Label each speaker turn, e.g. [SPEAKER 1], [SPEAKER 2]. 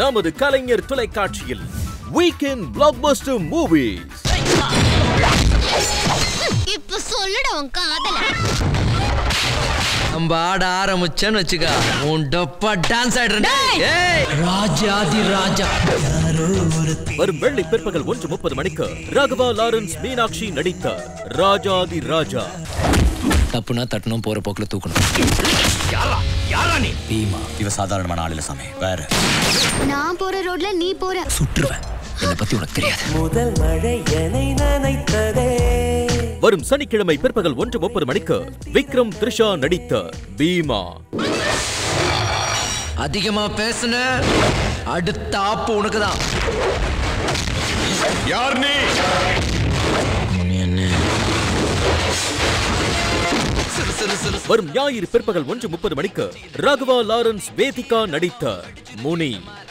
[SPEAKER 1] நமது கலைஞர் தொலைக்காட்சியில் weekend blockbuster movies
[SPEAKER 2] இப்ப சொல்லுடா உன் காதல
[SPEAKER 3] நம்ம ஆட ஆரம்பிச்சேன்னு வச்சுக்க உன் டப்பா டான்ஸ் ஆடுறேன் ஏய் ராஜாதி ராஜா
[SPEAKER 1] வரும் வெள்ளி பிற்பகல் ஒன்று முப்பது மணிக்கு ராகவா லாரன்ஸ் மீனாட்சி நடித்த ராஜாதி ராஜா
[SPEAKER 3] தப்புனா தட்டணும் போற போக்குல தூக்கணும் பீமா
[SPEAKER 4] இவ சாதாரணமான ஆள் இல்ல சாமி வேற
[SPEAKER 2] நான் போற ரோட்ல நீ போற
[SPEAKER 3] சுட்டுருவேன் என்னை பத்தி உனக்கு தெரியாது
[SPEAKER 5] முதல் மழை என்னை நனைத்ததே
[SPEAKER 1] வரும் சனிக்கிழமை பிற்பகல் ஒன்று முப்பது மணிக்கு விக்ரம் த்ரிஷா நடித்த பீமா
[SPEAKER 3] அதிகமா பேசுன அடுத்த ஆப்பு உனக்கு தான்
[SPEAKER 4] யார் நீ
[SPEAKER 3] என்ன சிறு சிறு சிறு
[SPEAKER 1] வரும் ஞாயிறு பிற்பகல் ஒன்று முப்பது மணிக்கு ராகவா லாரன்ஸ் வேதிகா நடித்த முனி